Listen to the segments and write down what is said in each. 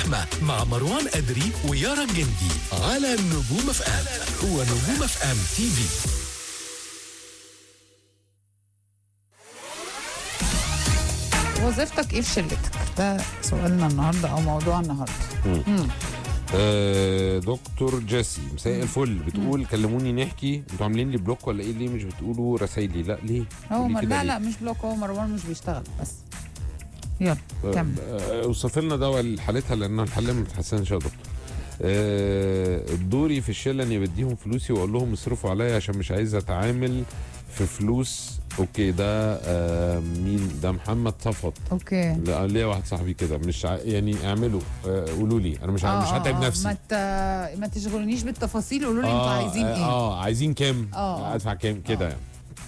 الزحمة مع مروان أدري ويارا الجندي على نجوم اف ام هو نجوم اف ام تي في وظيفتك ايه في شلتك؟ ده سؤالنا النهارده او موضوع النهارده. مم. آه دكتور جيسي مساء الفل بتقول كلموني نحكي انتوا عاملين لي بلوك ولا ايه ليه مش بتقولوا رسايلي لا ليه هو قولي مر... كده لا ليه؟ لا مش بلوك هو مروان مش بيشتغل بس. يلا آه، كمل. آه، اوصف لنا دواء لحالتها لانها الحاله ما بتتحسنش يا دكتور آه، دوري في الشله اني بديهم فلوسي واقول لهم اصرفوا عليا عشان مش عايز اتعامل في فلوس اوكي ده آه مين ده محمد صفط اوكي. لا ليا واحد صاحبي كده مش ع... يعني اعملوا آه قولوا لي انا مش ع... مش هتعب نفسي ما ت... ما تشغلونيش بالتفاصيل قولوا لي انتوا عايزين آه, ايه؟ اه عايزين كام آه. ادفع كام كده آه. يعني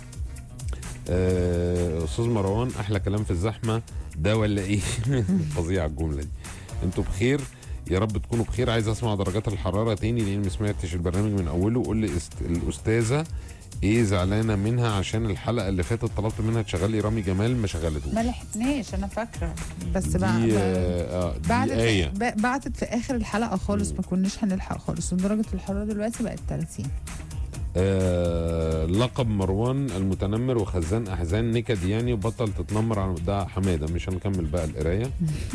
آه، استاذ مروان احلى كلام في الزحمه ده ولا ايه فظيعه الجمله دي انتوا بخير يا رب تكونوا بخير عايز اسمع درجات الحراره تاني لان ما سمعتش البرنامج من اوله قول لي است... الاستاذه ايه زعلانه منها عشان الحلقه اللي فاتت طلبت منها تشغل لي رامي جمال ما شغلتوش ما لحقناش انا فاكره بس دي بقى آه آه، دي بعد ايه ب- بعتت في اخر الحلقه خالص ما كناش هنلحق خالص ودرجه الحراره دلوقتي بقت 30 آه لقب مروان المتنمر وخزان احزان نكد يعني وبطل تتنمر على ده حماده مش هنكمل بقى القرايه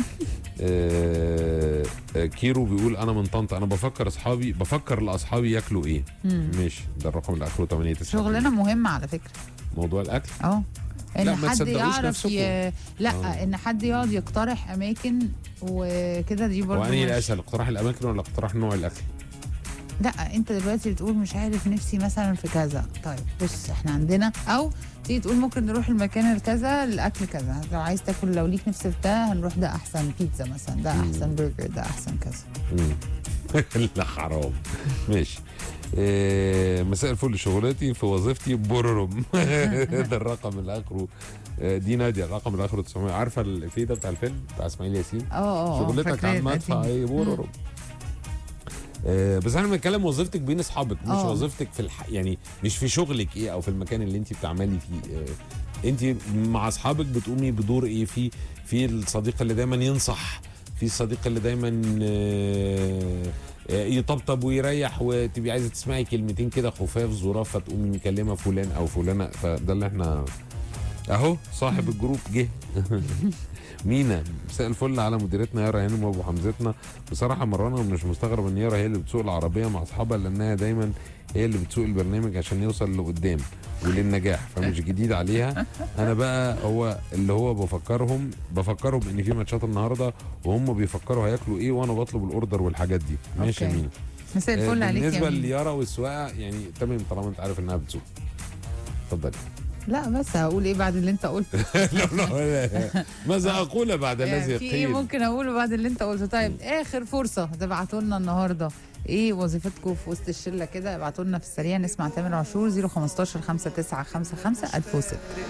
آه آه، كيرو بيقول انا من طنطا انا بفكر اصحابي بفكر لاصحابي ياكلوا ايه مم. ماشي ده الرقم اللي اخره 8 9 شغلانه مهمه على فكره موضوع الاكل اه ان لا، ما حد تصدقوش يعرف نفسكم. ي... لا آه. ان حد يقعد يقترح اماكن وكده دي برضه هو انهي مش- الاسهل اقتراح الاماكن ولا اقتراح نوع الاكل لا انت دلوقتي بتقول مش عارف نفسي مثلا في كذا طيب بص احنا عندنا او تيجي تقول ممكن نروح المكان الكذا الاكل كذا لو عايز تاكل لو ليك نفس في ده هنروح ده احسن بيتزا مثلا ده مم. احسن برجر ده احسن كذا مم. لا حرام ماشي آه، مساء الفل شغلتي في وظيفتي بوررم ده الرقم اللي اخره آه، دي ناديه الرقم اللي اخره 900 عارفه الفيه ده بتاع الفيلم بتاع اسماعيل ياسين اه اه اه، شغلتك فاكراه عم ادفع القديم. ايه بوررم آه، بس احنا بنتكلم وظيفتك بين اصحابك مش آه. وظيفتك في الح... يعني مش في شغلك ايه او في المكان اللي انت بتعملي فيه آه، انت مع اصحابك بتقومي بدور ايه في في الصديق اللي دايما ينصح في الصديق اللي دايما آه، آه، يطبطب ويريح وتبقي عايزه تسمعي كلمتين كده خفاف ظراف فتقومي مكلمه فلان او فلانه فده اللي احنا اهو صاحب الجروب جه مينا مساء الفل على مديرتنا يارا هانم وابو حمزتنا بصراحه مروان انا مش مستغرب ان يارا هي اللي بتسوق العربيه مع اصحابها لانها دايما هي اللي بتسوق البرنامج عشان يوصل لقدام وللنجاح فمش جديد عليها انا بقى هو اللي هو بفكرهم بفكرهم ان في ماتشات النهارده وهم بيفكروا هياكلوا ايه وانا بطلب الاوردر والحاجات دي ماشي يا أوكي. مينا مساء آه، الفل عليك يا بالنسبه مين. ليارا والسواقه يعني تمام طالما انت عارف انها بتسوق اتفضلي لا بس هقول ايه بعد اللي انت قلته لا لا لا. ماذا اقول بعد الذي يعني في ايه قيل ممكن اقوله بعد اللي انت قلته طيب اخر فرصه تبعتوا لنا النهارده ايه وظيفتكم في وسط الشله كده ابعتوا لنا في السريع نسمع تامر عاشور 015 5955 1006